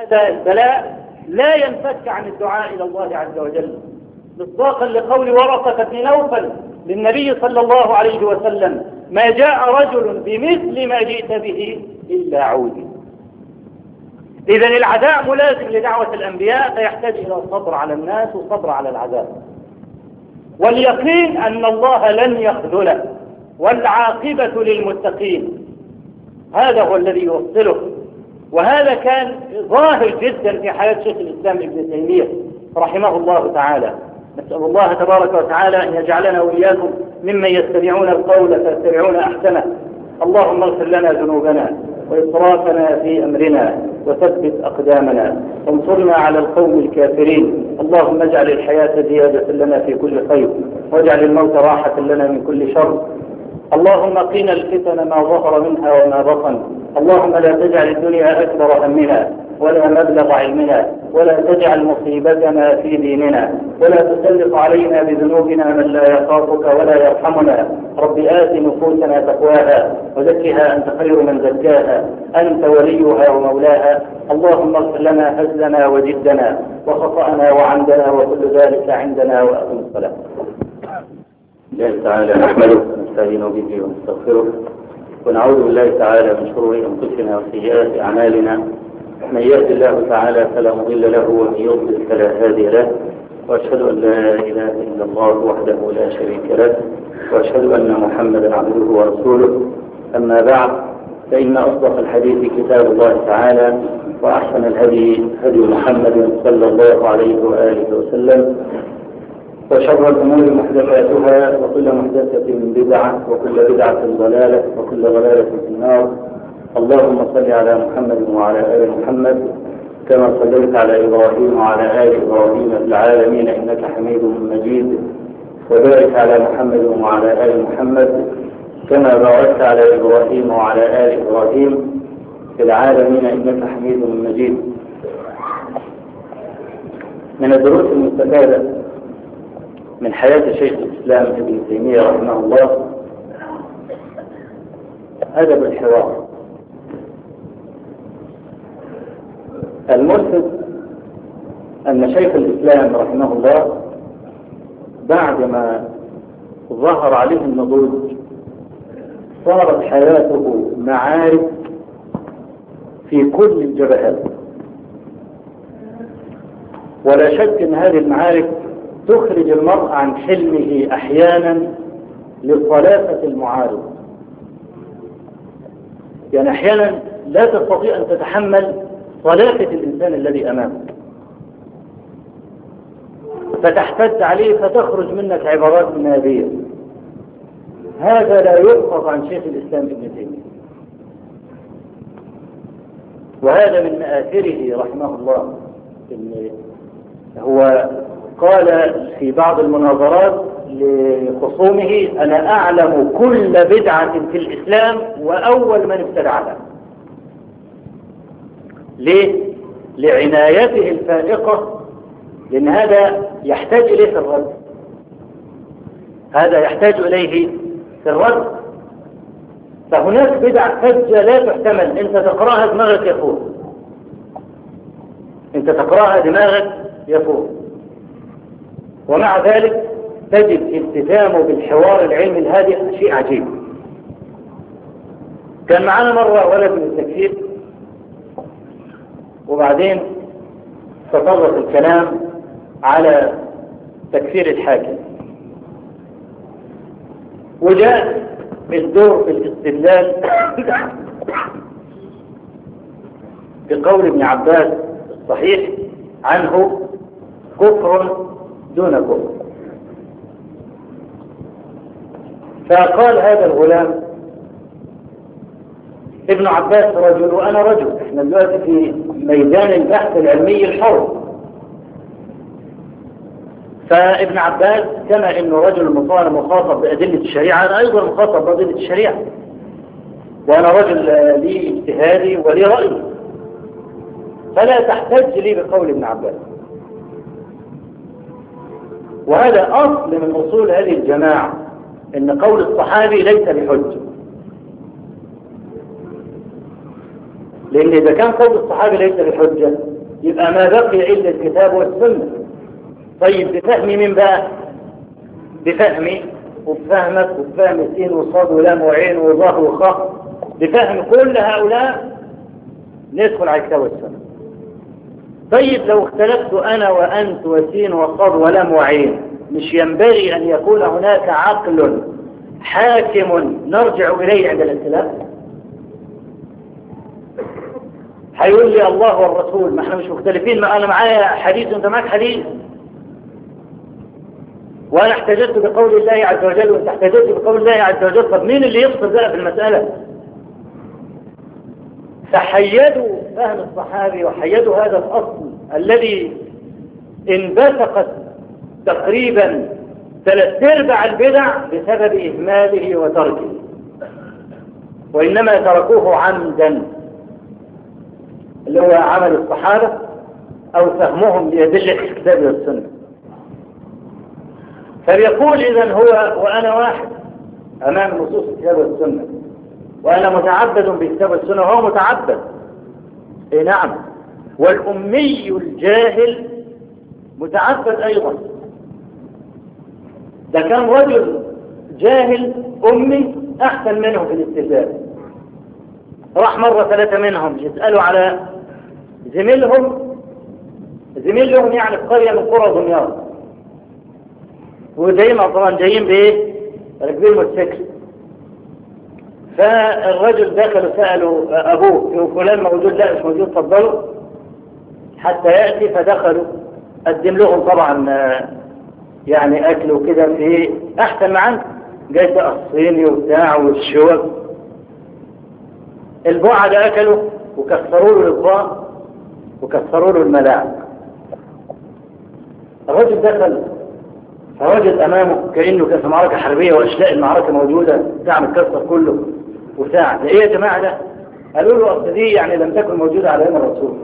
هذا البلاء لا ينفك عن الدعاء إلى الله عز وجل مصداقا لقول ورقة بن نوفل للنبي صلى الله عليه وسلم ما جاء رجل بمثل ما جئت به إلا عودي إذا العداء ملازم لدعوة الأنبياء فيحتاج إلى الصبر على الناس والصبر على العذاب واليقين أن الله لن يخذله والعاقبة للمتقين هذا هو الذي يوصله وهذا كان ظاهر جدا في حياة شيخ الإسلام ابن تيمية رحمه الله تعالى نسأل الله تبارك وتعالى أن يجعلنا وإياكم ممن يستمعون القول فيتبعون أحسنه اللهم اغفر لنا ذنوبنا وإسرافنا في أمرنا وثبت أقدامنا وانصرنا على القوم الكافرين اللهم اجعل الحياة زيادة لنا في كل خير واجعل الموت راحة لنا من كل شر اللهم قنا الفتن ما ظهر منها وما بطن اللهم لا تجعل الدنيا أكبر همنا ولا مبلغ علمنا ولا تجعل مصيبتنا في ديننا ولا تسلط علينا بذنوبنا من لا يخافك ولا يرحمنا رب آت نفوسنا تقواها وزكها أنت خير من زكاها أنت وليها ومولاها اللهم اغفر لنا هزلنا وجدنا وخطأنا وعمدنا وكل ذلك عندنا وأقم الصلاة الله تعالى نحمده ونستعين به ونستغفره ونعوذ بالله تعالى من شرور انفسنا وسيئات اعمالنا من يهد الله تعالى فلا مضل له ومن يضلل فلا هادي له واشهد ان لا اله الا الله وحده لا شريك له واشهد ان محمدا عبده ورسوله اما بعد فان اصدق الحديث كتاب الله تعالى واحسن الهدي هدي محمد صلى الله عليه واله وسلم وشر الأمور محدثاتها وكل محدثة بدعة وكل بدعة ضلالة وكل ضلالة في النار اللهم صل على محمد وعلى آل محمد كما صليت على إبراهيم وعلى آل إبراهيم في العالمين إنك حميد مجيد وبارك على محمد وعلى آل محمد كما باركت على إبراهيم وعلى آل إبراهيم في العالمين إنك حميد مجيد من الدروس المستفادة من حياة شيخ الإسلام ابن تيمية رحمه الله أدب الحوار الملفت أن شيخ الإسلام رحمه الله بعدما ظهر عليه النضوج صارت حياته معارك في كل الجبهات ولا شك أن هذه المعارك تخرج المرء عن حلمه أحيانا لصلافة المعارض يعني أحيانا لا تستطيع أن تتحمل صلافة الإنسان الذي أمامك فتحتد عليه فتخرج منك عبارات نابية هذا لا يحفظ عن شيخ الإسلام ابن تيمية وهذا من مآثره رحمه الله إن هو قال في بعض المناظرات لخصومه أنا أعلم كل بدعة في الإسلام وأول من ابتدعها ليه؟ لعنايته الفائقة لأن هذا يحتاج إليه في الرد هذا يحتاج إليه في الرد فهناك بدع فجة لا تحتمل أنت تقرأها دماغك يفوت أنت تقرأها دماغك يفوت ومع ذلك تجد التزامه بالحوار العلمي الهادئ شيء عجيب كان معانا مرة ولد من التكفير وبعدين تطرق الكلام على تكفير الحاكم وجاء الدور في الاستدلال بقول ابن عباس الصحيح عنه كفر دون كفر فقال هذا الغلام ابن عباس رجل وأنا رجل احنا دلوقتي في ميدان البحث العلمي الحر فابن عباس كما انه رجل مخاطب بأدلة الشريعة أنا أيضا مخاطب بأدلة الشريعة وأنا رجل لي اجتهادي ولي رأيي فلا تحتج لي بقول ابن عباس وهذا أصل من أصول هذه الجماعة إن قول الصحابي ليس بحجة لأن إذا كان قول الصحابة ليس بحجة يبقى ما بقي إلا الكتاب والسنة طيب بفهم من بقى بفهمي وبفهمك وبفهم السين وصاد ولام وعين وظه وخاء بفهم كل هؤلاء ندخل على الكتاب والسنة طيب لو اختلفت أنا وأنت وسين وصاد ولام وعين مش ينبغي أن يكون هناك عقل حاكم نرجع إليه عند الاختلاف هيقول لي الله والرسول ما احنا مش مختلفين ما انا معايا حديث وانت معاك حديث وانا احتججت بقول الله عز وجل وانت احتججت بقول الله عز وجل طب مين اللي يفصل بقى في المسألة فحيدوا فهم الصحابي وحيدوا هذا الأصل الذي انبثقت تقريبا ثلاث ارباع البدع بسبب إهماله وتركه وإنما تركوه عمدا اللي هو عمل الصحابة أو فهمهم لأدلة الكتاب والسنة فبيقول إذا هو وأنا واحد أمام نصوص الكتاب والسنة وأنا متعبد بالكتاب والسنة وهو متعبد إيه نعم والأمي الجاهل متعبد أيضا ده كان رجل جاهل أمي أحسن منه في الاستدلال راح مرة ثلاثة منهم يسألوا على زميلهم زميلهم يعني في قرية من قرى دمياط وجايين طبعا جايين بايه راكبين موتوسيكل فالرجل دخل وسألوا أبوه فلان موجود لا مش موجود تفضلوا حتى يأتي فدخلوا قدم لهم طبعا يعني أكل وكده في أحسن ما عنده جاي ده الصيني وبتاع والشوك البوعة ده أكلوا وكسروا له الإطباق وكسروا له الملاعق الرجل دخل فوجد أمامه كأنه كان في معركة حربية وأشلاء المعركة موجودة بتاع متكسر كله وبتاع ده إيه يا جماعة ده؟ قالوا له أصل دي يعني لم تكن موجودة على أيام الرسول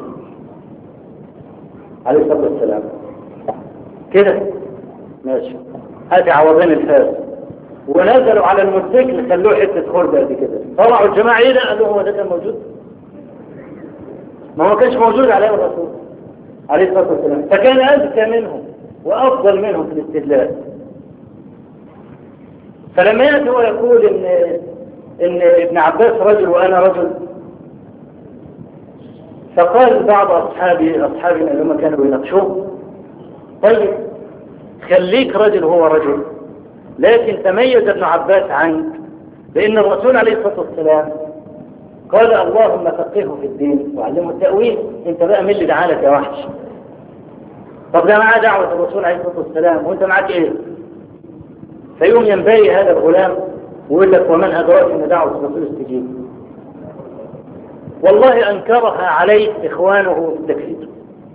عليه الصلاة والسلام كده ماشي هاتي عوضين الفاس ونزلوا على الموتوسيكل خلوه حتة خردة قد كده طلعوا الجماعة ايه ده قالوا هو ده كان موجود ما هو كانش موجود على ايام الرسول عليه الصلاة والسلام فكان أذكى منهم وأفضل منهم في الاستدلال فلما يأتي هو يقول إن إن ابن عباس رجل وأنا رجل فقال بعض أصحابي أصحابنا اللي هم كانوا يناقشوه طيب خليك رجل هو رجل لكن تميز ابن عباس عنك بأن الرسول عليه الصلاة والسلام قال اللهم فقهه في الدين وعلمه التأويل انت بقى من اللي دعالك يا وحش طب ده معاه دعوة الرسول عليه الصلاة والسلام وانت معاك ايه فيوم ينبغي هذا الغلام ويقول لك ومن أدراك ان دعوة الرسول استجيب والله أنكرها عليه إخوانه في التكفير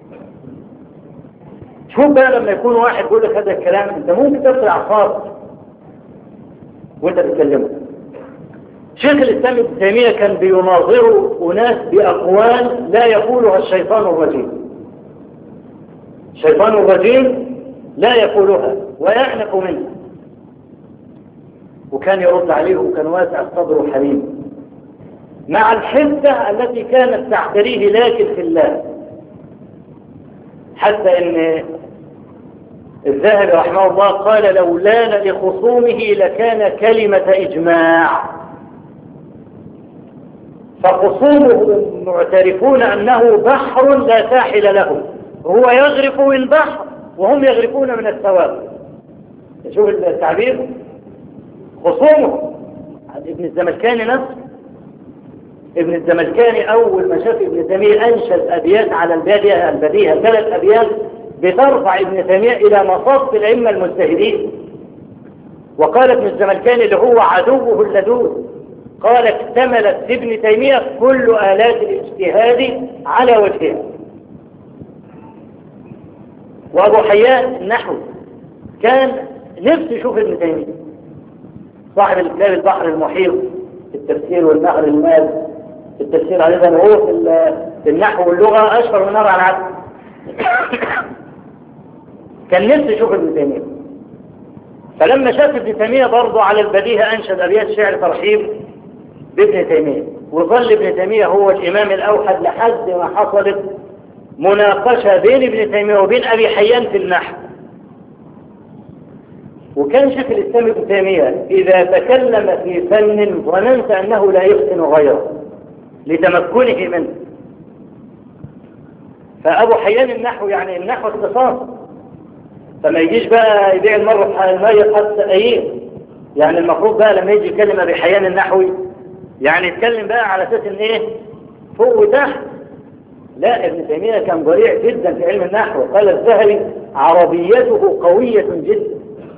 شوف بقى لما يكون واحد يقول لك هذا الكلام انت ممكن تفصل اعصابك وانت بتكلمه شيخ الاسلام ابن تيميه كان بيناظر اناس باقوال لا يقولها الشيطان الرجيم الشيطان الرجيم لا يقولها ويأنف منها وكان يرد عليه وكان واسع الصدر وحليم مع الحده التي كانت تعتريه لكن في الله حتى ان الذهبي رحمه الله قال لو لان لخصومه لكان كلمة إجماع فخصومه معترفون أنه بحر لا ساحل له هو يغرف من بحر وهم يغرفون من الثواب شوف التعبير خصومه ابن الزملكاني نفسه ابن الزملكاني أول ما شاف ابن تيمية أنشد أبيات على البادية البديهة ثلاث أبيات بترفع ابن تيمية إلى مصاف الأئمة المجتهدين وقال ابن الزملكاني اللي هو عدوه اللدود قال اكتملت ابن تيمية كل آلات الاجتهاد على وجهها وأبو حيان النحو كان نفسه يشوف ابن تيمية صاحب الكتاب البحر المحيط في التفسير والنهر المال في التفسير أيضا هو في النحو واللغة أشهر من نار على العدل كان نفسه يشوف ابن تيمية فلما شاف ابن تيمية برضه على البديهة أنشد أبيات شعر ترحيب بابن تيمية وظل ابن تيمية هو الإمام الأوحد لحد ما حصلت مناقشة بين ابن تيمية وبين أبي حيان في النحو وكان شيخ الإسلام ابن تيمية إذا تكلم في فن ظننت أنه لا يحسن غيره لتمكنه منه فأبو حيان النحو يعني النحو اختصاص فما يجيش بقى يبيع المرة في المية حتى أيين يعني المفروض بقى لما يجي يتكلم أبي حيان النحوي يعني يتكلم بقى على أساس إن إيه فوق وتحت لا ابن تيمية كان ضريع جدا في علم النحو قال الذهبي عربيته قوية جدا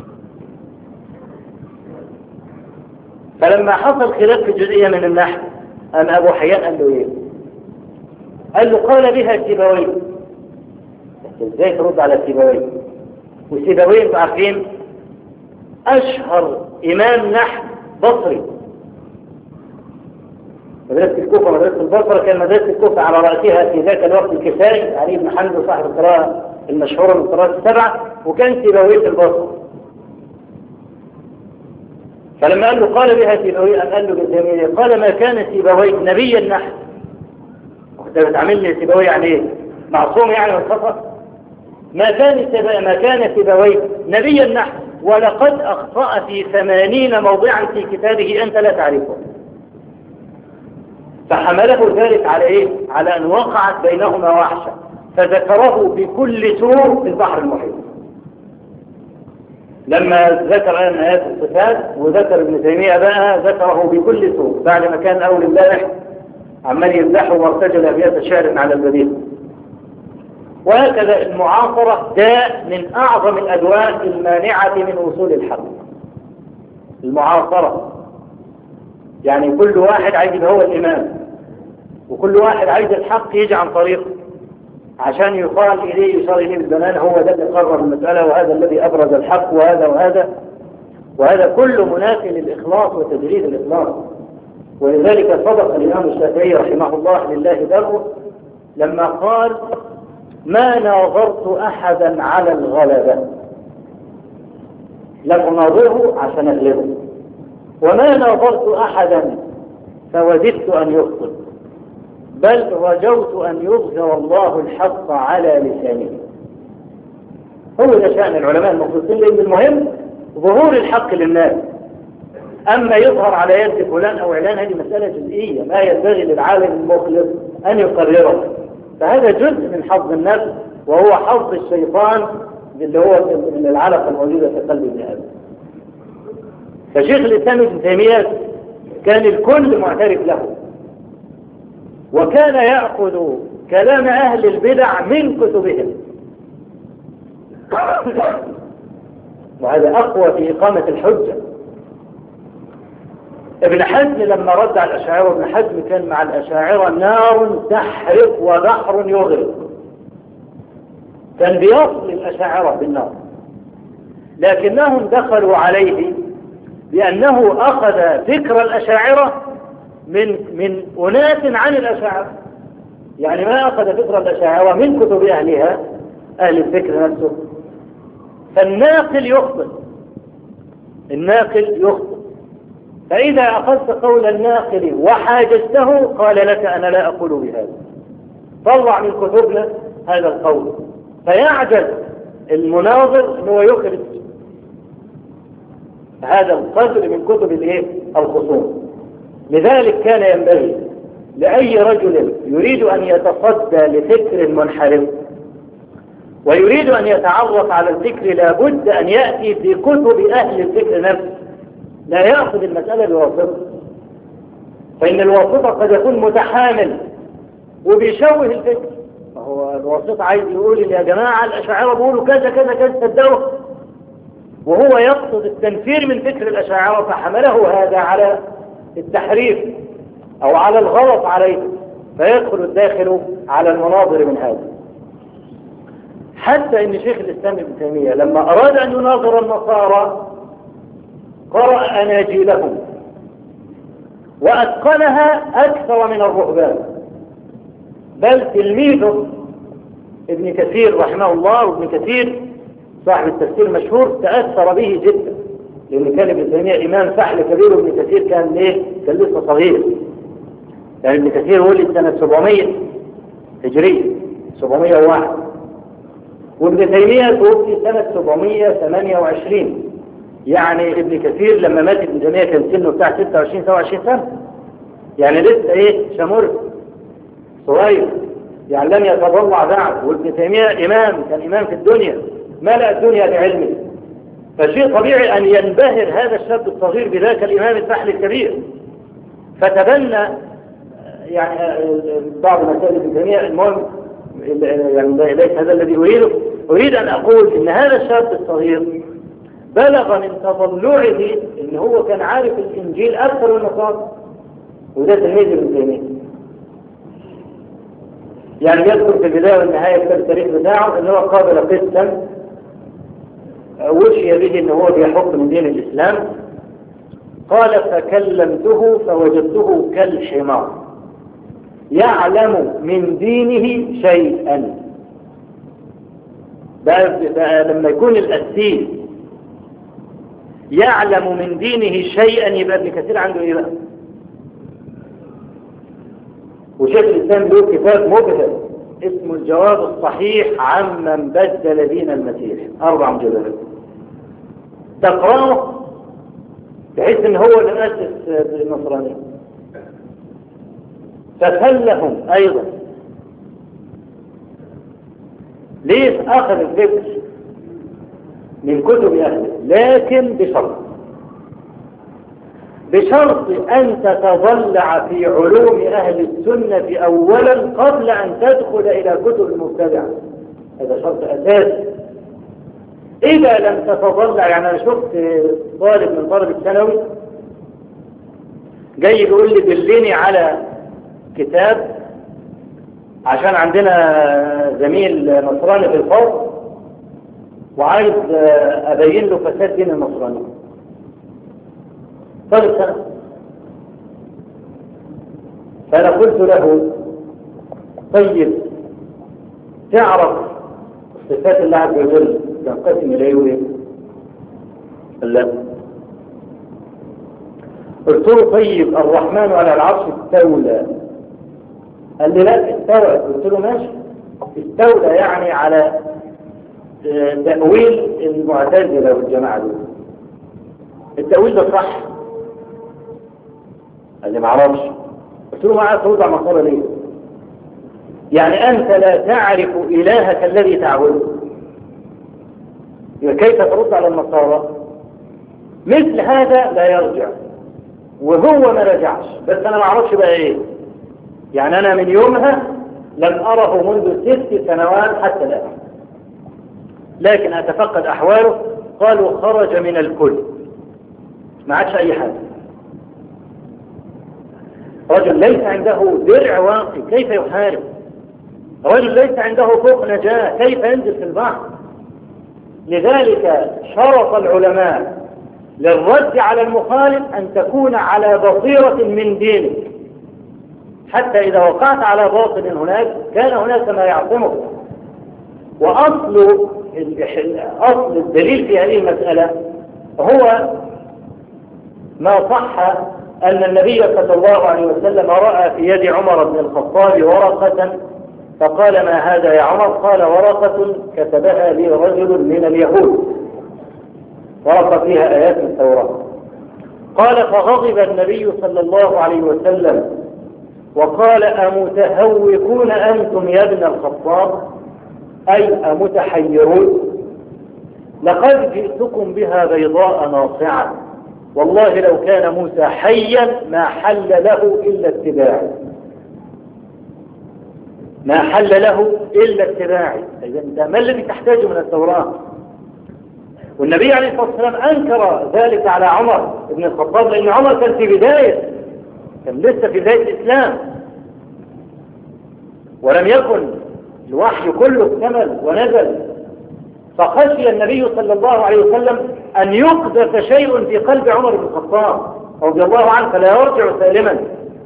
فلما حصل خلاف في جزئية من النحو أم أبو حيان قال له إيه قال له قال بها سيبوي ازاي ترد على سيبوي وسيبوي انتوا عارفين اشهر امام نحو بصري مدرسة الكوفة مدرسة البصرة كان مدرسة الكوفة على رأسها في ذاك الوقت الكسائي علي بن حمد صاحب القراءة المشهورة من القراءات السبعة وكان سيبوي في البصرة فلما قال له قال بها سيبوي قال له بالجميل قال ما كان سيبوي نبيا نحو ده بتعمل لي سيبوي يعني ايه معصوم يعني من الخطأ ما كان سيبوي ما كان سيبوي نبيا نحو ولقد أخطأ في ثمانين موضعا في كتابه أنت لا تعرفه فحمله ذلك على ايه على ان وقعت بينهما وحشة فذكره بكل سوء في البحر المحيط لما ذكر ان ايات الصفات وذكر ابن تيمية بقى ذكره بكل سوء بعد ما كان اول امبارح عمال يمدحه وارتجل ابيات شعر على البديل وهكذا المعاصرة داء من اعظم الادواء المانعة من وصول الحق المعاصرة يعني كل واحد عايز يبقى هو الإمام وكل واحد عايز الحق يجي عن طريقه عشان يقال إليه يصار إليه بالبنان هو ده اللي قرر المسألة وهذا الذي أبرز الحق وهذا وهذا وهذا كله منافي للإخلاص وتجريد الإخلاص ولذلك صدق الإمام الشافعي رحمه الله لله دره لما قال ما ناظرت أحدا على الغلبة لم أناظره عشان أغلبه وما ناظرت أحدا فوددت أن يخطئ بل رجوت أن يظهر الله الحق على لسانه هو ده شأن العلماء المخلصين لأن المهم ظهور الحق للناس أما يظهر على يد فلان أو علان هذه مسألة جزئية ما ينبغي للعالم المخلص أن يقرره فهذا جزء من حظ النفس وهو حظ الشيطان اللي هو من العلقة الموجودة في قلب ابن آدم فشيخ الإسلام ابن تيمية كان الكل معترف له وكان يأخذ كلام أهل البدع من كتبهم وهذا أقوى في إقامة الحجة ابن حزم لما رد على الأشاعرة ابن حزم كان مع الأشاعرة نار تحرق وبحر يغرق كان بيصل الأشاعرة بالنار لكنهم دخلوا عليه بأنه أخذ فكر الأشاعرة من من أناس عن الأشاعرة يعني ما أخذ فكر الأشاعرة من كتب أهلها أهل الفكر نفسه فالناقل يخطئ الناقل يخطئ فإذا أخذت قول الناقل وحاجزته قال لك أنا لا أقول بهذا طلع من كتبنا هذا القول فيعجز المناظر أنه يخرج هذا القدر من كتب الايه الخصوم لذلك كان ينبغي لأي رجل يريد أن يتصدى لفكر منحرف ويريد أن يتعرف على الفكر لابد أن يأتي بكتب أهل الفكر نفسه لا يأخذ المسألة بواسطة فإن الواسطة قد يكون متحامل وبيشوه الفكر هو الواسطة عايز يقول يا جماعة الأشاعرة بيقولوا كذا كذا كذا صدقوا وهو يقصد التنفير من فكر الأشاعرة فحمله هذا على التحريف أو على الغلط عليه فيدخل الداخل على المناظر من هذا حتى ان شيخ الاسلام ابن تيميه لما اراد ان يناظر النصارى قرأ اناجيلهم واتقنها اكثر من الرهبان بل تلميذه ابن كثير رحمه الله وابن كثير صاحب التفسير المشهور تأثر به جدا لأن كان ابن تيمية إمام فحل كبير وابن كثير كان ليه؟ كان لسه صغير يعني ابن كثير ولد سنة 700 هجرية 701 وابن تيمية توفي سنة 728 يعني ابن كثير لما مات ابن تيمية كان سنه بتاع 26 27 سنة يعني لسه ايه شمر صغير يعني لم يتضلع بعد وابن تيمية إمام كان إمام في الدنيا ملأ الدنيا بعلمه فشيء طبيعي أن ينبهر هذا الشاب الصغير بذاك الإمام الفحل الكبير فتبنى يعني بعض مسائل ابن تيمية المهم يعني ليس هذا الذي أريده أريد أن أقول إن هذا الشاب الصغير بلغ من تضلعه إن هو كان عارف الإنجيل أكثر من النصارى وده تلميذ ابن تيمية يعني يذكر في البداية والنهاية في التاريخ بتاعه إن هو قابل قسطا وشي به إن هو بيحط من دين الإسلام قال فكلمته فوجدته كالحمار يعلم من دينه شيئا بقى, بقى لما يكون الأسيس يعلم من دينه شيئا يبقى ابن كثير عنده ايه بقى وشيخ الإسلام له كتاب مبهر اسمه الجواب الصحيح عمن بدل دين المسيح أربع مجلدات تقرأه بحيث ان هو اللي أسس النصرانية فخلهم أيضا ليه أخذ الفكر من كتب أهله لكن بشرط بشرط أن تتضلع في علوم أهل السنة أولا قبل أن تدخل إلى كتب المبتدعة هذا شرط أساسي إذا لم تتضلع يعني أنا شفت طالب من طالب الثانوي جاي يقول لي دلني على كتاب عشان عندنا زميل نصراني في الفصل وعايز أبين له فساد دين النصرانية طالب سنة فأنا قلت له طيب تعرف صفات الله عز وجل تنقسم إليه وإيه؟ لا قلت له طيب الرحمن على العرش استولى قال لي لا استوى قلت له ماشي استولى يعني على تأويل المعتزلة والجماعة دول التأويل ده صح قال لي معرفش قلت له معاه توضع مقالة ليه يعني أنت لا تعرف إلهك الذي تعبده كيف ترد على النصارى مثل هذا لا يرجع وهو ما رجعش بس أنا ما اعرفش بقى إيه يعني أنا من يومها لم أره منذ ست سنوات حتى الآن لكن أتفقد أحواله قالوا خرج من الكل ما عادش أي حاجة رجل ليس عنده درع واقي كيف يحارب رجل ليس عنده فوق نجاة كيف ينزل في البحر لذلك شرط العلماء للرد على المخالف أن تكون على بصيرة من دينك حتى إذا وقعت على باطل هناك كان هناك ما يعصمك وأصل أصل الدليل في هذه المسألة هو ما صح أن النبي صلى الله عليه وسلم رأى في يد عمر بن الخطاب ورقة فقال ما هذا يا عمر قال ورقة كتبها لي رجل من اليهود ورقة فيها آيات التوراة قال فغضب النبي صلى الله عليه وسلم وقال أمتهوكون أنتم يا ابن الخطاب أي أمتحيرون لقد جئتكم بها بيضاء ناصعة والله لو كان موسى حيا ما حل له إلا اتباعي ما حل له إلا اتباعي إذا ما الذي تحتاجه من التوراة والنبي عليه الصلاة والسلام أنكر ذلك على عمر بن الخطاب لأن عمر كان في بداية كان لسه في بداية الإسلام ولم يكن الوحي كله اكتمل ونزل فخشي النبي صلى الله عليه وسلم أن يقذف شيء في قلب عمر بن الخطاب رضي الله عنه فلا يرجع سالما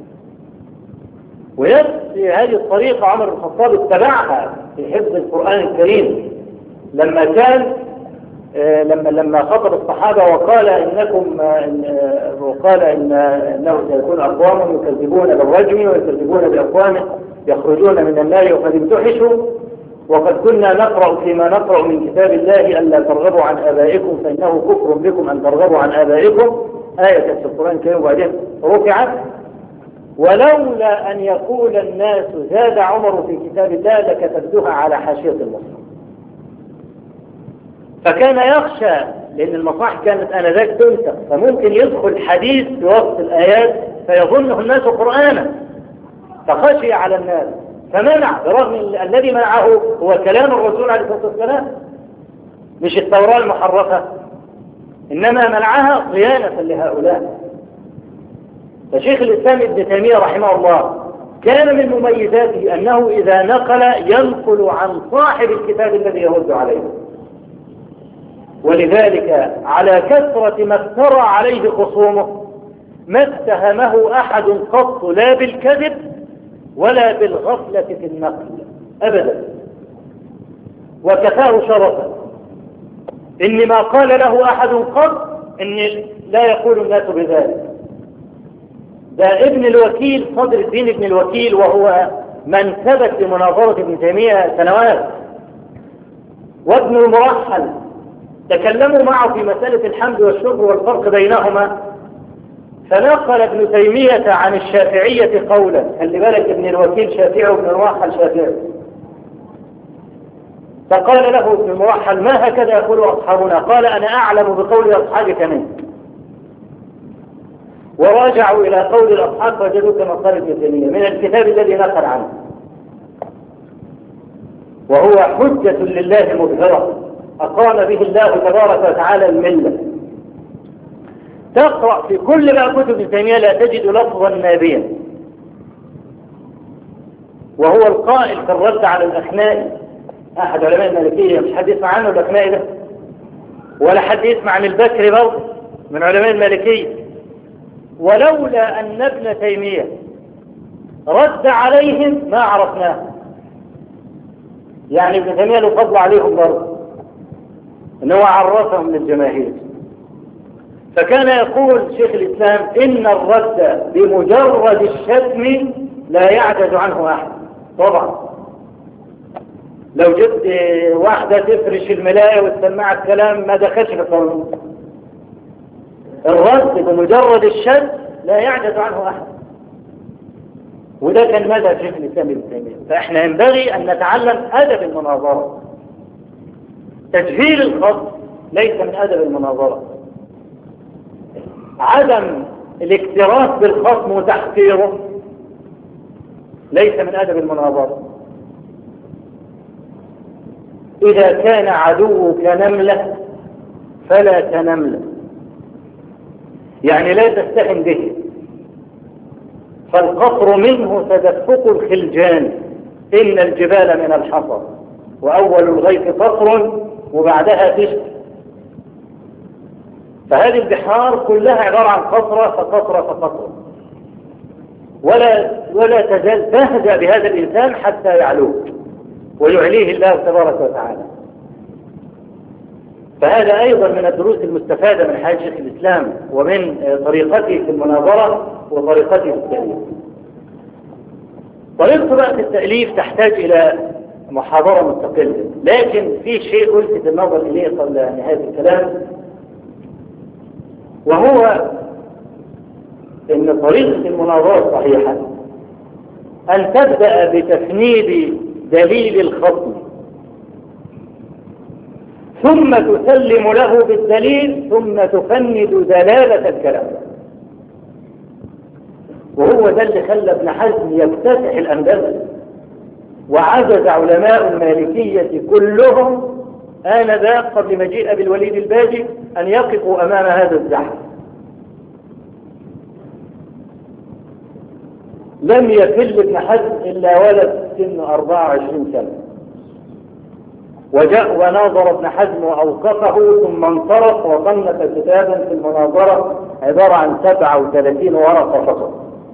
ونفس هذه الطريقة عمر بن الخطاب اتبعها في حفظ القرآن الكريم لما كان آه، لما لما خطب الصحابة وقال إنكم آه، إن- آه، وقال إن إنه سيكون أقوام يكذبون بالرجم ويكذبون بأقوام يخرجون من النار وقد امتحشوا وقد كنا نقرأ فيما نقرأ من كتاب الله ألا ترغبوا عن آبائكم فإنه كفر بكم أن ترغبوا عن آبائكم آية في القرآن الكريم وبعدين رفعت ولولا أن يقول الناس زاد عمر في كتاب الله لكتبتها على حاشية المصحف فكان يخشى لأن المصاحف كانت آنذاك تنسخ فممكن يدخل حديث في وسط الآيات فيظنه الناس قرآنا فخشي على الناس فمنع برغم ال- الذي منعه هو كلام الرسول عليه الصلاة والسلام مش التوراة المحرفة إنما منعها صيانة لهؤلاء فشيخ الإسلام ابن تيمية رحمه الله كان من مميزاته أنه إذا نقل ينقل عن صاحب الكتاب الذي يرد عليه ولذلك على كثرة ما افترى عليه خصومه ما اتهمه أحد قط لا بالكذب ولا بالغفلة في النقل أبدا وكفاه شرفا إن ما قال له أحد قط إن لا يقول الناس بذلك ده ابن الوكيل صدر الدين ابن الوكيل وهو من ثبت بمناظرة ابن تيمية سنوات وابن المرحل تكلموا معه في مسألة الحمد والشكر والفرق بينهما فنقل ابن تيمية عن الشافعية قولا خلي بالك ابن الوكيل شافعي وابن المرحل شافعي فقال له ابن المرحل ما هكذا يقول أصحابنا قال أنا أعلم بقول أصحابك منك وراجعوا إلى قول الأصحاب فوجدوا كما قال ابن تيمية من الكتاب الذي نقل عنه وهو حجة لله مظهرة أقام به الله تبارك وتعالى الملة تقرأ في كل ما كتب ابن تيمية لا تجد لفظا نابيا وهو القائل في الرد على الأخنائي أحد علماء المالكية مش حد يسمع عنه الأخنائي ده ولا حد يسمع عن البكري برضه من علماء المالكية ولولا أن ابن تيمية رد عليهم ما عرفناه يعني ابن تيمية له فضل عليهم برضه ان هو عرفهم للجماهير فكان يقول شيخ الإسلام إن الرد بمجرد الشتم لا يعجز عنه أحد طبعا لو جبت واحدة تفرش الملاية وتسمع الكلام ما دخلش في القانون الرد بمجرد الشتم لا يعجز عنه أحد وده كان مذهب شيخ الإسلام ابن تيمية فإحنا ينبغي أن نتعلم أدب المناظرة تجهيل الخط ليس من أدب المناظرة عدم الاكتراث بالخصم وتحقيره ليس من أدب المناظرة إذا كان عدوك نملة فلا كنملة يعني لا تستهن به فالقطر منه تدفق الخلجان إن الجبال من الحصر وأول الغيث قطر وبعدها تشت فهذه البحار كلها عبارة عن قطرة فقطرة فقطرة ولا ولا تزال تهدأ بهذا الإنسان حتى يعلوه ويعليه الله تبارك وتعالى فهذا أيضا من الدروس المستفادة من حياة شيخ الإسلام ومن طريقته في المناظرة وطريقته في التأليف طريقة بقى في التأليف تحتاج إلى محاضرة مستقلة لكن في شيء ألفت النظر إليه قبل نهاية الكلام وهو أن طريقة المناظرة الصحيحة أن تبدأ بتفنيد دليل الخصم ثم تسلم له بالدليل ثم تفند دلالة الكلام وهو ده اللي خلى ابن حزم يفتتح الأندلس وعجز علماء المالكية كلهم آنذاك قبل مجيء أبي الوليد الباجي أن يقفوا أمام هذا الزحف لم يفل ابن حزم إلا ولد سن 24 سنة وجاء وناظر ابن حزم وأوقفه ثم انصرف وصنف كتابا في المناظرة عبارة عن 37 ورقة فقط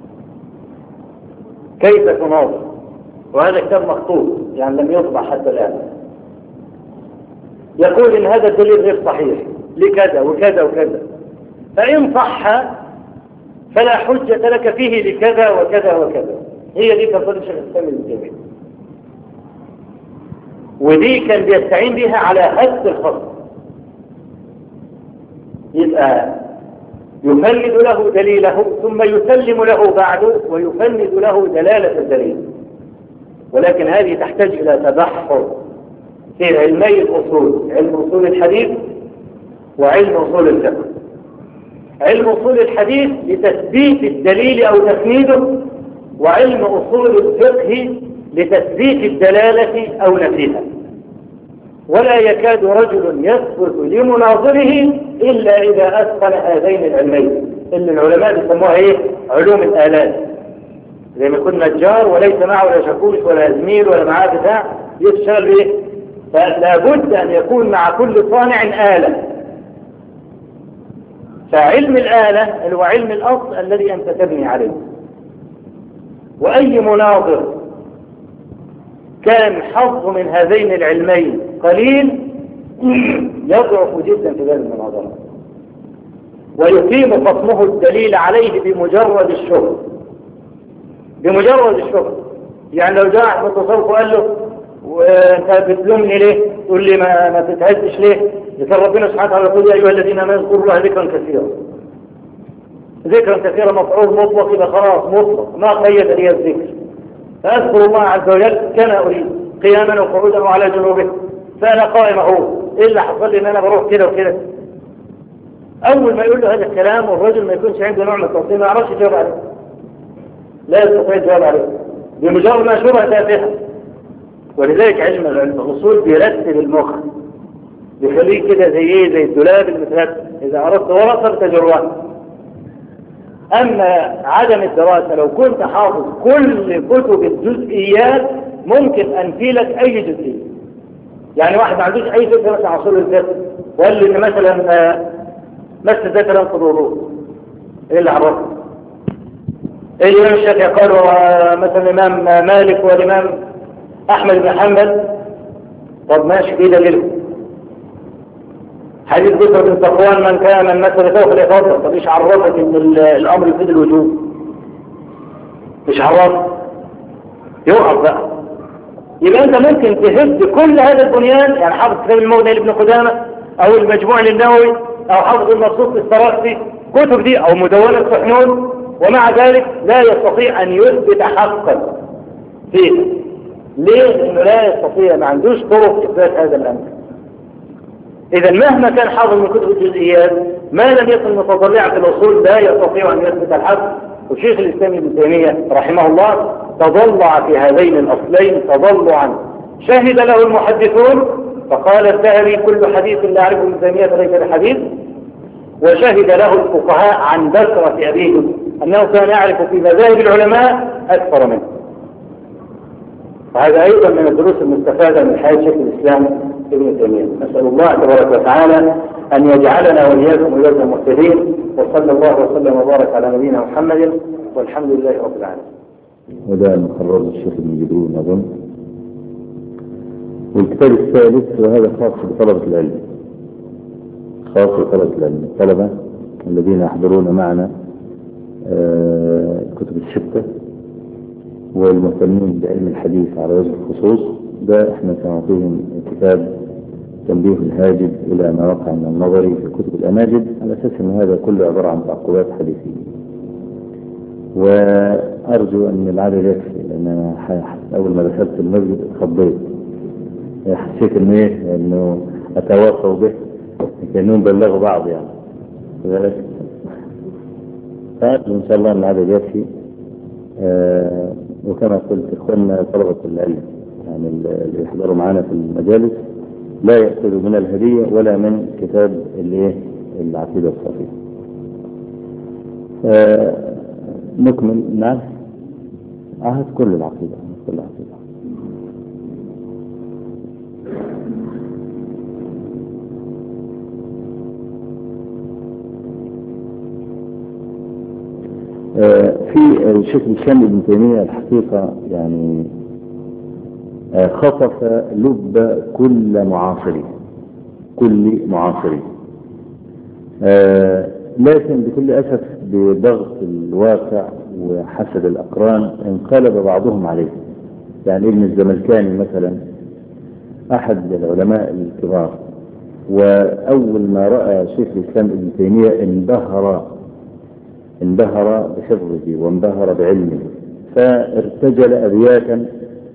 كيف تناظر وهذا كتاب مخطوط يعني لم يطبع حتى الآن يقول إن هذا الدليل غير صحيح لكذا وكذا وكذا فإن صح فلا حجة لك فيه لكذا وكذا وكذا هي دي كفر الشيخ الإسلام ابن تيمية ودي كان بيستعين بها على هد الخط يبقى يفند له دليله ثم يسلم له بعده ويفند له دلالة الدليل ولكن هذه تحتاج إلى تبحر في علمي الأصول علم أصول الحديث وعلم أصول الفقه علم أصول الحديث لتثبيت الدليل أو تفنيده وعلم أصول الفقه لتثبيت الدلالة أو نفيها ولا يكاد رجل يثبت لمناظره إلا إذا أتقن هذين العلمين اللي العلماء بيسموها إيه؟ علوم الآلات زي ما يكون نجار وليس معه ولا شاكوش ولا زميل ولا معاه بتاع يشتغل إيه؟ فلا بد أن يكون مع كل صانع آلة فعلم الآلة اللي هو علم الأصل الذي أنت تبني عليه وأي مناظر كان حظ من هذين العلمين قليل يضعف جدا في ذلك المناظرة ويقيم خصمه الدليل عليه بمجرد الشهر بمجرد الشهر يعني لو جاء احمد تصوف وقال له وانت بتلومني ليه تقول لي ما, ما تتهزش ليه ذكر ربنا سبحانه وتعالى يقول يا ايها الذين ما يذكروا الله ذكرا كثيرا ذكرا كثيرا مفعول مطلق يبقى خلاص مطلق ما قيد لي الذكر فاذكر الله عز وجل كما اريد قياما وقعودا وعلى جنوبه فانا قائم اهو ايه اللي حصل لي ان انا بروح كده وكده اول ما يقول له هذا الكلام والرجل ما يكونش عنده نوع من التوصيل ما يعرفش يجاوب عليه لا يستطيع الجواب عليه بمجرد ما شبهه تافهه ولذلك علم الاصول بيرتب المخ بيخليه كده زي ايه زي الدولاب المترتب اذا اردت ورقه تجرها اما عدم الدراسه لو كنت حافظ كل كتب الجزئيات ممكن انفي لك اي جزئيه يعني واحد ما عندوش اي فكره مثلا عن اصول الفقه وقال لي ان مثلا مس الذات لا ينقض الوضوء ايه اللي عرفه؟ ايه الامام الشافعي قال مثلا الامام مالك والامام احمد بن حنبل طب ماشي ايه دليله؟ حديث بكر بن صفوان من كان من مثل فوق الافاضه طب ايش عرفك ان الامر يفيد الوجوب؟ ايش عرفك؟ يقف بقى يبقى انت ممكن تهد كل هذا البنيان يعني حافظ كتاب المغني لابن قدامه او المجموع للنووي او حافظ المبسوط للسراقسي كتب دي او مدونة سحنون ومع ذلك لا يستطيع ان يثبت حقا فيه ليه؟ لانه لا يستطيع ما عندوش طرق اثبات هذا الامر اذا مهما كان حافظ من كتب الجزئيات ما لم يكن متطلعا في الاصول لا يستطيع ان يثبت الحق وشيخ الاسلام ابن تيميه رحمه الله تضلع في هذين الاصلين تضلعا شهد له المحدثون فقال الذهبي كل حديث لا يعرفه ابن تيميه فليس بحديث وشهد له الفقهاء عن بكرة أبيه أنه كان يعرف في مذاهب العلماء أكثر منه وهذا أيضا من الدروس المستفادة من حياة شيخ الإسلام ابن تيمية نسأل الله تبارك وتعالى أن يجعلنا وإياكم وإياكم المهتدين وصلى الله وسلم وبارك على نبينا محمد والحمد لله رب العالمين وده مقرر الشيخ ابن جدرون أظن والكتاب الثالث وهذا خاص بطلبة العلم خاص بطلبة العلم الطلبة الذين يحضرون معنا الكتب الستة والمهتمين بعلم الحديث على وجه الخصوص ده احنا سنعطيهم كتاب تنبيه الهاجد إلى ما وقع من النظري في كتب الأماجد على أساس أن هذا كله عبارة عن تعقبات حديثية وأرجو أن العدد يكفي لأن أنا أول ما دخلت المسجد خضيت حسيت إنه إيه إنه أتواصوا به كأنهم بلغوا بعض يعني ذلك فأرجو إن شاء الله أن العدد يكفي آه وكما قلت إخواننا طلبة العلم يعني اللي يحضروا معنا في المجالس لا يأخذوا من الهدية ولا من كتاب الايه العقيدة الصحيحة آه نكمل نعم عهد كل العقيدة كل العقيدة آه في الشيخ الإسلام ابن تيمية الحقيقة يعني خطف لب كل معاصره كل معاصرين آه لكن بكل أسف بضغط الواقع وحسد الأقران انقلب بعضهم عليه يعني ابن الزملكاني مثلا أحد العلماء الكبار وأول ما رأى شيخ الإسلام ابن تيمية انبهر انبهر بحفظه وانبهر بعلمه فارتجل أبياتا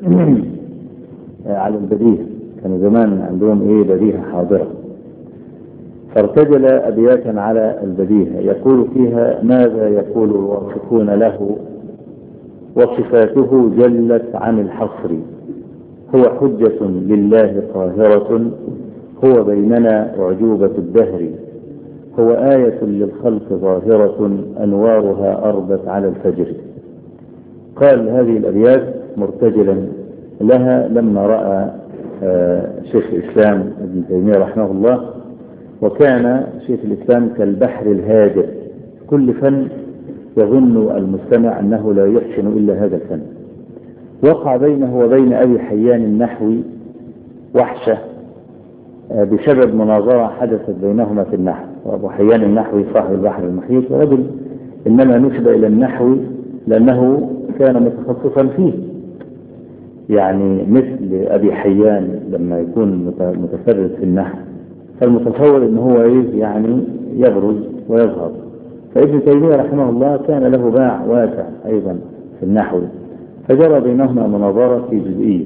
على البديهة كانوا زمان عندهم ايه بديهة حاضرة فارتجل أبياتا على البديهة يقول فيها ماذا يقول الواصفون له وصفاته جلت عن الحصر هو حجة لله قاهرة هو بيننا أعجوبة الدهر هو آية للخلق ظاهرة أنوارها أربت على الفجر قال هذه الأبيات مرتجلا لها لما رأى شيخ الإسلام ابن تيمية رحمه الله وكان شيخ الإسلام كالبحر الهادئ كل فن يظن المستمع أنه لا يحسن إلا هذا الفن وقع بينه وبين أبي حيان النحوي وحشة بسبب مناظرة حدثت بينهما في النحو وأبو حيان النحوي صاحب البحر المحيط ورجل إنما نسب إلى النحو لأنه كان متخصصا فيه يعني مثل أبي حيان لما يكون متفرد في النحو فالمتصور ان هو ايه يعني يبرز ويظهر فابن تيمية رحمه الله كان له باع واسع ايضا في النحو فجرى بينهما مناظرة في جزئية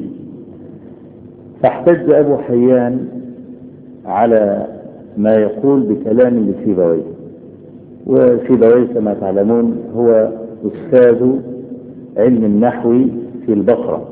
فاحتج ابو حيان على ما يقول بكلام لسيبويه وسيبويه كما تعلمون هو استاذ علم النحو في البصره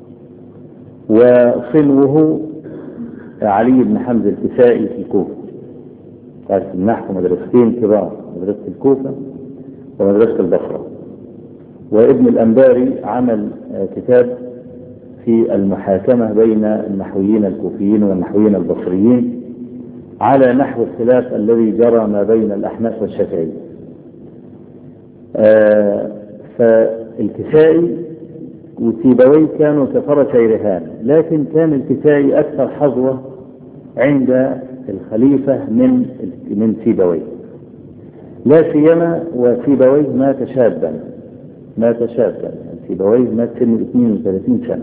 وصلوه علي بن حمزة الكسائي في الكوفة تعرف النحو مدرستين كبار مدرسة الكوفة ومدرسة البصرة وابن الأنباري عمل كتاب في المحاكمة بين النحويين الكوفيين والنحويين البصريين على نحو الخلاف الذي جرى ما بين الأحناف والشافعية آه فالكسائي وسيبوي كانوا كفرسي رهان لكن كان الكسائي أكثر حظوة عند الخليفة من من سيبوي لا سيما وسيبوي مات شابا مات شابا سيبوي مات سن 32 سنة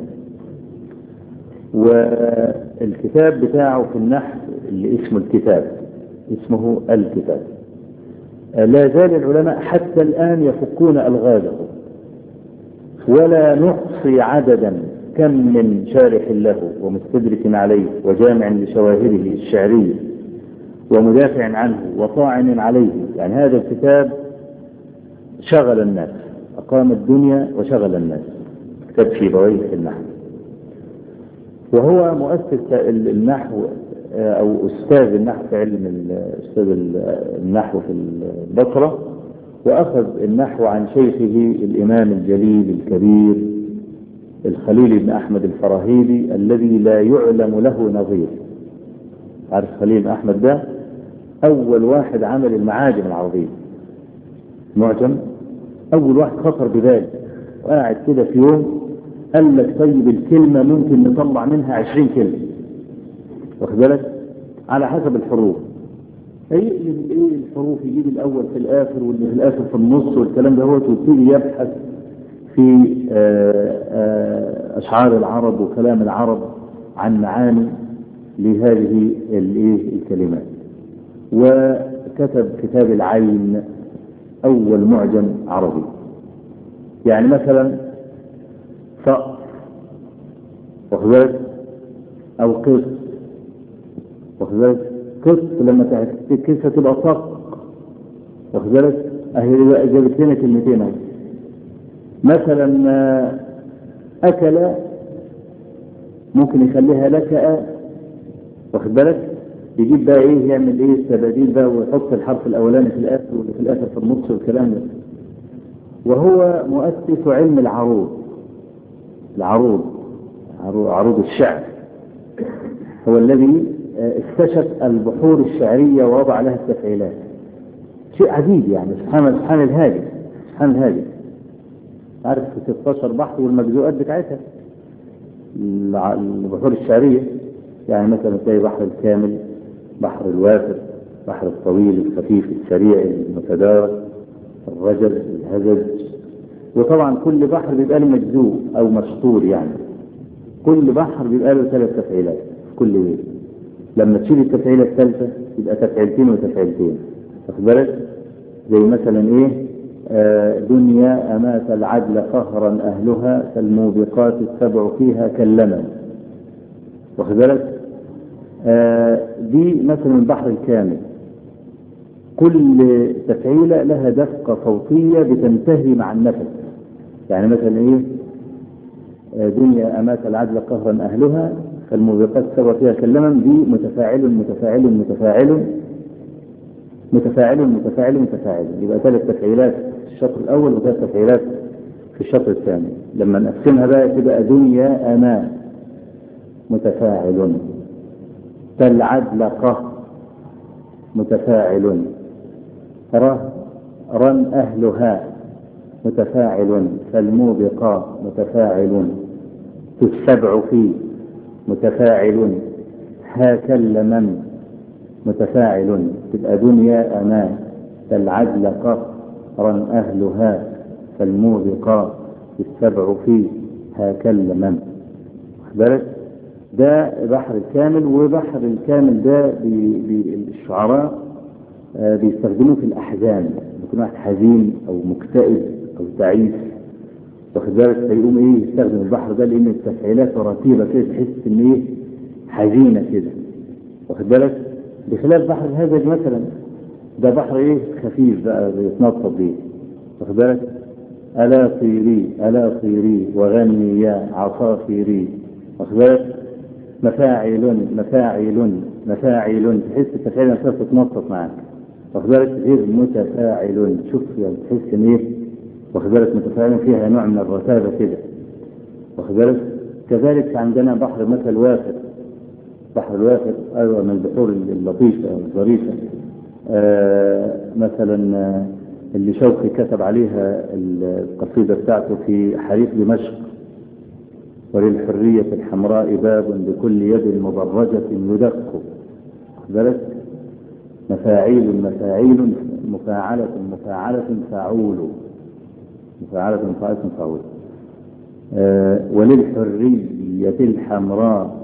والكتاب بتاعه في النحو اللي اسمه الكتاب اسمه الكتاب لا زال العلماء حتى الآن يفكون ألغازه ولا نحصي عددا كم من شارح له ومستدرك عليه وجامع لشواهده الشعرية ومدافع عنه وطاعن عليه يعني هذا الكتاب شغل الناس أقام الدنيا وشغل الناس كتاب في بويه النحو وهو مؤسس النحو أو أستاذ النحو في علم أستاذ النحو في البصرة وأخذ النحو عن شيخه الإمام الجليل الكبير الخليل بن أحمد الفراهيدي الذي لا يعلم له نظير عارف خليل بن أحمد ده أول واحد عمل المعاجم العربية معجم أول واحد خطر ببالي وقاعد كده في يوم قال لك طيب الكلمة ممكن نطلع منها عشرين كلمة واخد بالك على حسب الحروف فيقلب ايه الحروف يجيب الاول في الاخر واللي في الاخر في النص والكلام ده هو ويبتدي يبحث في اشعار العرب وكلام العرب عن معاني لهذه الايه الكلمات وكتب كتاب العين اول معجم عربي يعني مثلا صقر واخد بالك او قص واخد بالك قص لما تكسها تبقى صق واخد بالك اهي جابت لنا كلمتين اهي مثلا اكل ممكن يخليها لك واخد بالك يجيب بقى ايه يعمل ايه التباديل بقى ويحط الحرف الاولاني في الاخر واللي في الاخر في النص والكلام ده وهو مؤسس علم العروض العروض عروض الشعر هو الذي اكتشف البحور الشعرية ووضع لها التفعيلات شيء عجيب يعني سبحان سبحان الهادي سبحان الهادي عارف 16 بحر والمجزوءات بتاعتها البحور الشعرية يعني مثلا تلاقي بحر الكامل بحر الوافر بحر الطويل الخفيف السريع المتدارك الرجل الهزج وطبعا كل بحر بيبقى له مجزوء او مشطور يعني كل بحر بيبقى له ثلاث تفعيلات في كل ويل لما تشيل التفعيله الثالثه يبقى تفعيلتين وتفعيلتين واخد بالك زي مثلا ايه آه دنيا امات العدل قهرا اهلها فالموبقات السبع فيها كاللمن واخد بالك آه دي مثلا البحر الكامل كل تفعيلة لها دفقة صوتية بتنتهي مع النفس يعني مثلا ايه آه دنيا امات العدل قهرا اهلها فالموبقات سبع فيها كاللمن دي متفاعل متفاعل متفاعل متفاعل متفاعل متفاعل يبقى ثلاث تفعيلات في الشطر الاول وثلاث تفعيلات في الشطر الثاني لما نقسمها بقى تبقى دنيا امان متفاعل كالعدل قه متفاعل ره رن اهلها متفاعل فالموبقا متفاعل السبع فيه متفاعل هاكل من متفاعل تبقى دنيا أمان كالعدل قهرا أهلها فالموبقا السبع فيه هاكل من بالك ده بحر الكامل وبحر الكامل ده بي بي الشعراء آه بيستخدموه في الأحزان يكون واحد حزين أو مكتئب أو تعيس واخد بالك فيقوم ايه يستخدم البحر ده لان التفعيلات رتيبه كده تحس ان ايه حزينه كده واخد بالك بخلاف بحر الهزج مثلا ده بحر ايه خفيف بقى بيتنطط بيه واخد بالك الا طيري الا طيري وغني يا عصافيري واخد بالك مفاعل مفاعل مفاعل تحس التفعيل نفسها تتنطط معاك واخد بالك غير متفاعل شوف يعني تحس ان ايه واخد بالك متفاعل فيها نوع من الرتابة كده واخد بالك كذلك عندنا بحر مثل وافر بحر الوافر أيضا من البحور اللطيفة الظريفة آه مثلا آه اللي شوقي كتب عليها القصيدة بتاعته في حريق دمشق وللحرية الحمراء باب بكل يد مبرجة يدق واخد بالك مفاعيل مفاعيل مفاعلة مفاعلة فاعول مفاعلة مفاعلة فاعول آه وللحرية الحمراء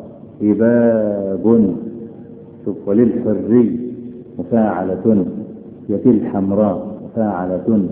إباب شوف وللحري مفاعلة يتي الحمراء مفاعلة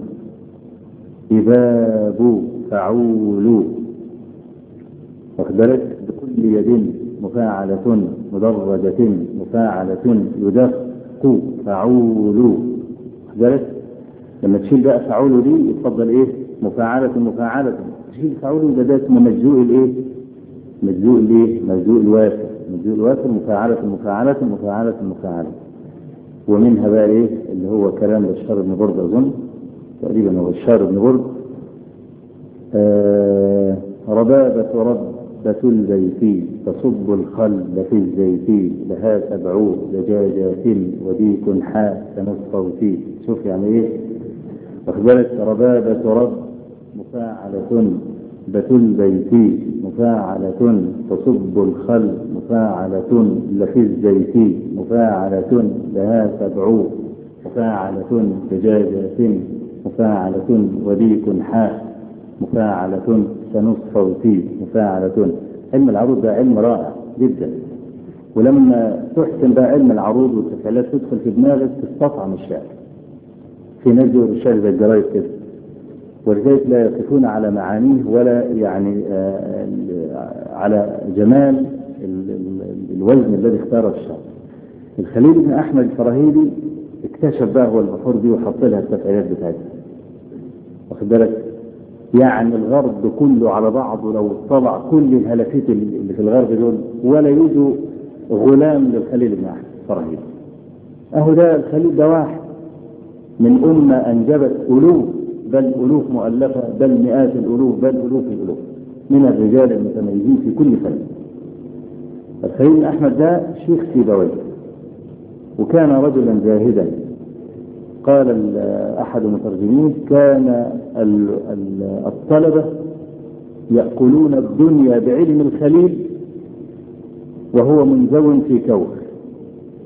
إباب فعول واخد بالك بكل يد مفاعلة مدرجة مفاعلة يدق فعول واخد بالك لما تشيل بقى فعول دي يتفضل ايه مفاعلة مفاعلة تشيل فعول ده ده اسمه مجزوء الايه مجزوء الايه مجزوء الوافر مجزوء الوافر مفاعلة مفاعلة مفاعلة مفاعلة ومنها بقى ايه اللي هو كلام بشار بن برد اظن تقريبا هو بشار بن برد آه ربابة ربة الزيتي تصب الخل في الزيتي لها سبع دجاجات وديك حاسن الصوت شوف يعني ايه واخد بالك ربابة رب مفاعلة بتل بيتي مفاعلة تصب الخل مفاعلة لفي الزيت مفاعلة لها سبع مفاعلة دجاجة مفاعلة وديك حاء مفاعلة سنص صوتي مفاعلة علم العروض ده علم رائع جدا ولما تحسن بقى علم العروض والتفعيلات تدخل في دماغك تستطعم الشعر في ناس يقولوا الشعر زي الجرايد كده ولذلك لا يقفون على معانيه ولا يعني على جمال الوزن الذي اختاره الشعر الخليل بن احمد الفراهيدي اكتشف بقى هو البحور دي وحط لها التفعيلات بتاعتها واخد بالك يعني الغرب كله على بعضه لو طبع كل الهلافيت اللي في الغرب دول ولا يوجد غلام للخليل بن احمد الفراهيدي اهو ده الخليل ده واحد من امه انجبت الوف بل ألوف مؤلفة بل مئات الألوف بل ألوف الألوف من الرجال المتميزين في كل فن الخليل بن أحمد ده شيخ سيبويه وكان رجلا زاهدا قال أحد مترجميه كان الطلبة يأكلون الدنيا بعلم الخليل وهو منزو في كوخ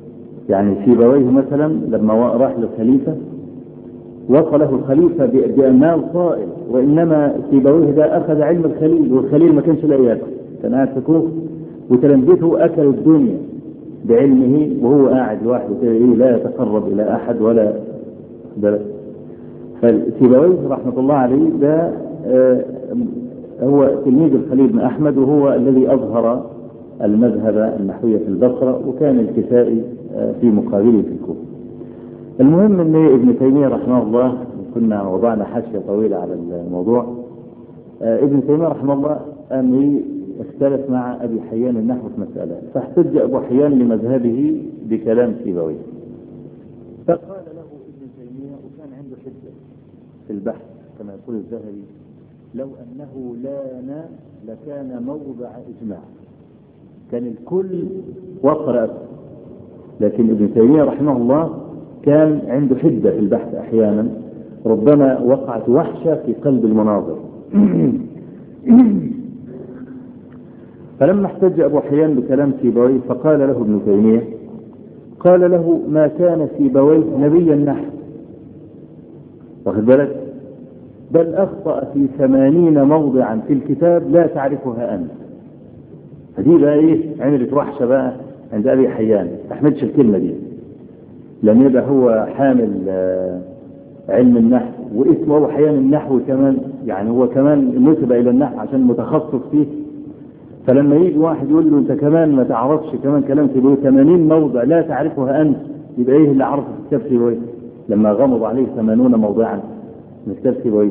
يعني سيبويه مثلا لما راح للخليفة وصله الخليفة بأمال صائل وإنما سيبويه ده أخذ علم الخليل والخليل ما كانش لا ياكل كان قاعد في كوخ وتلامذته أكلوا الدنيا بعلمه وهو قاعد لوحده كده إيه لا يتقرب إلى أحد ولا بلد فسيبويه رحمة الله عليه ده آه هو تلميذ الخليل بن أحمد وهو الذي أظهر المذهب النحوي في البصرة وكان الكسائي آه في مقابله في الكوفة المهم ان ابن تيمية رحمه الله كنا وضعنا حاشية طويلة على الموضوع آه ابن تيمية رحمه الله أن اختلف مع أبي حيان النحو في مسألة فاحتج أبو حيان لمذهبه بكلام سيبويه فقال له ابن تيمية وكان عنده حجة في البحث كما يقول الذهبي لو أنه لان لكان موضع إجماع كان الكل وقر لكن ابن تيمية رحمه الله كان عنده حدة في البحث أحيانا ربما وقعت وحشة في قلب المناظر فلما احتج أبو حيان بكلام سيبويه فقال له ابن تيمية قال له ما كان سيبويه نبي النحو واخد بالك بل أخطأ في ثمانين موضعا في الكتاب لا تعرفها أنت فدي بقى إيه عملت وحشة بقى عند أبي حيان ما استحملش الكلمة دي لم يبقى هو حامل علم النحو واسمه أبو حيان النحو كمان يعني هو كمان نسب إلى النحو عشان متخصص فيه فلما يجي واحد يقول له أنت كمان ما تعرفش كمان كلام سيبويه 80 موضع لا تعرفها أنت يبقى إيه اللي عرفه في كتاب سيبويه لما غمض عليه 80 موضعا من كتاب سيبويه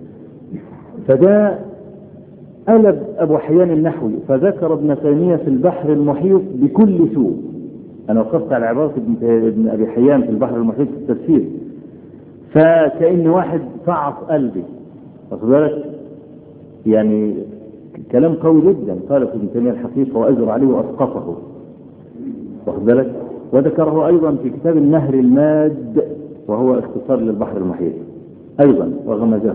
فده قلب أبو حيان النحوي فذكر ابن تيمية في البحر المحيط بكل سوء أنا وقفت على عبارة ابن أبي حيان في البحر المحيط في التفسير فكأن واحد فعص قلبي واخد بالك يعني كلام قوي جدا قال ابن تيمية الحقيقة وأجر عليه وأسقطه واخد بالك وذكره أيضا في كتاب النهر الماد وهو اختصار للبحر المحيط أيضا وغمزه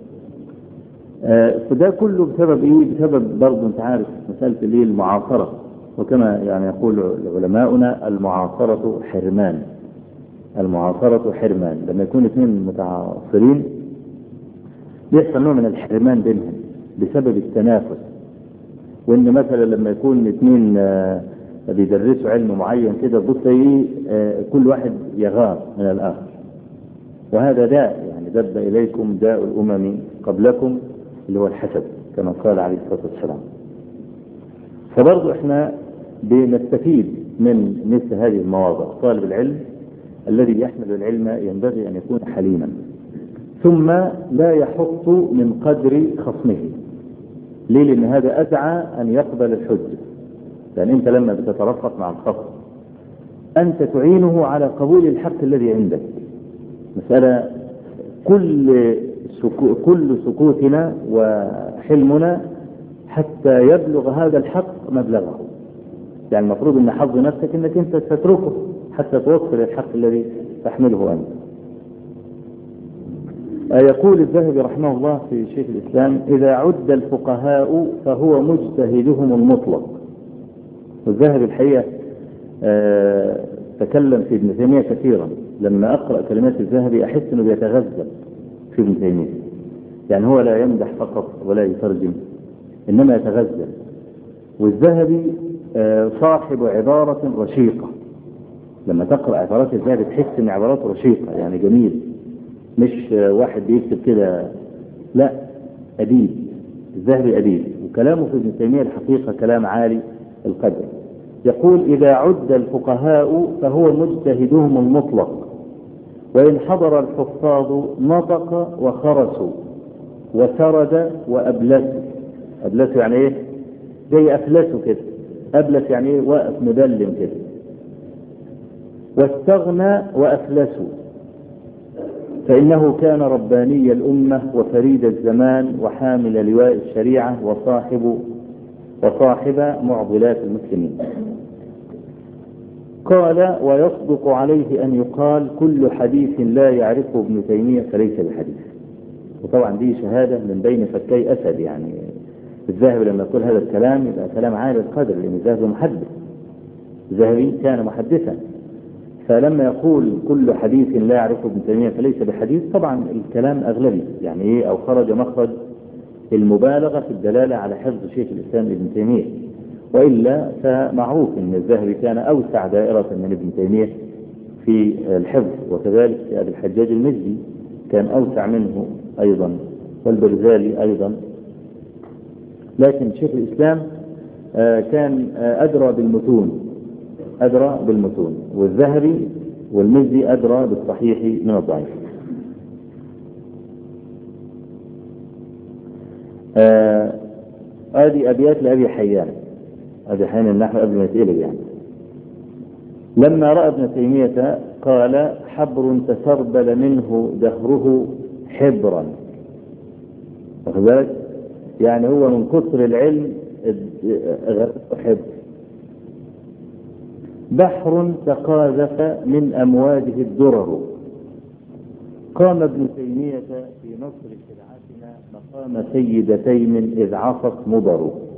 آه فده كله بسبب ايه؟ بسبب برضه انت عارف مسألة الايه المعاصرة وكما يعني يقول علماؤنا المعاصرة حرمان المعاصرة حرمان لما يكون اثنين متعاصرين بيحصل نوع من الحرمان بينهم بسبب التنافس وان مثلا لما يكون اثنين آه بيدرسوا علم معين كده تبص ايه آه كل واحد يغار من الاخر وهذا داء يعني دب اليكم داء الامم قبلكم اللي هو الحسد كما قال عليه الصلاه والسلام فبرضه احنا بنستفيد من مثل هذه المواضع طالب العلم الذي يحمل العلم ينبغي ان يكون حليما ثم لا يحط من قدر خصمه ليه لان هذا ادعى ان يقبل الحجه لان انت لما بتترفق مع الخصم انت تعينه على قبول الحق الذي عندك مساله كل سكو كل سكوتنا وحلمنا حتى يبلغ هذا الحق مبلغه يعني المفروض ان حظ نفسك انك انت تتركه حتى توصل الحق الذي تحمله انت يقول الذهبي رحمه الله في شيخ الاسلام اذا عد الفقهاء فهو مجتهدهم المطلق والذهبي الحقيقه آه تكلم في ابن تيميه كثيرا لما اقرا كلمات الذهبي احس انه بيتغزل في ابن تيميه يعني هو لا يمدح فقط ولا يترجم انما يتغزل والذهبي آه صاحب عباره رشيقه لما تقرا عبارات الذهبي تحس ان عباراته رشيقه يعني جميل مش آه واحد بيكتب كده لا اديب الذهبي اديب وكلامه في ابن تيميه الحقيقه كلام عالي القدر يقول اذا عد الفقهاء فهو مجتهدهم المطلق وإن حضر الحفاظ نطق وخرسوا وسرد وأبلسوا أبلسوا يعني إيه؟ زي أفلسوا كده أبلس يعني إيه؟ واقف مدلم كده واستغنى وأفلسوا فإنه كان رباني الأمة وفريد الزمان وحامل لواء الشريعة وصاحب وصاحب معضلات المسلمين قال ويصدق عليه أن يقال كل حديث لا يعرفه ابن تيمية فليس بحديث وطبعا دي شهادة من بين فكي أسد يعني الذهبي لما يقول هذا الكلام يبقى كلام عالي القدر لأن الذهبي محدث الذهبي كان محدثا فلما يقول كل حديث لا يعرفه ابن تيمية فليس بحديث طبعا الكلام أغلبي يعني إيه أو خرج مخرج المبالغة في الدلالة على حفظ شيخ الإسلام ابن تيمية وإلا فمعروف أن الذهبي كان أوسع دائرة من ابن تيمية في الحفظ وكذلك أبي الحجاج المزي كان أوسع منه أيضا والبرزالي أيضا لكن شيخ الإسلام كان أدرى بالمتون أدرى بالمتون والذهبي والمزي أدرى بالصحيح من الضعيف هذه أبيات لأبي حيان أبي حيان النحو قبل ما يتقلب يعني لما رأى ابن تيمية قال حبر تسربل منه دهره حبرا واخد بالك؟ يعني هو من كثر العلم غرقه حبر بحر تقاذف من أمواجه الدرر قام ابن تيمية في نصر شرعتنا مقام سيد تيم إذ عصت مضر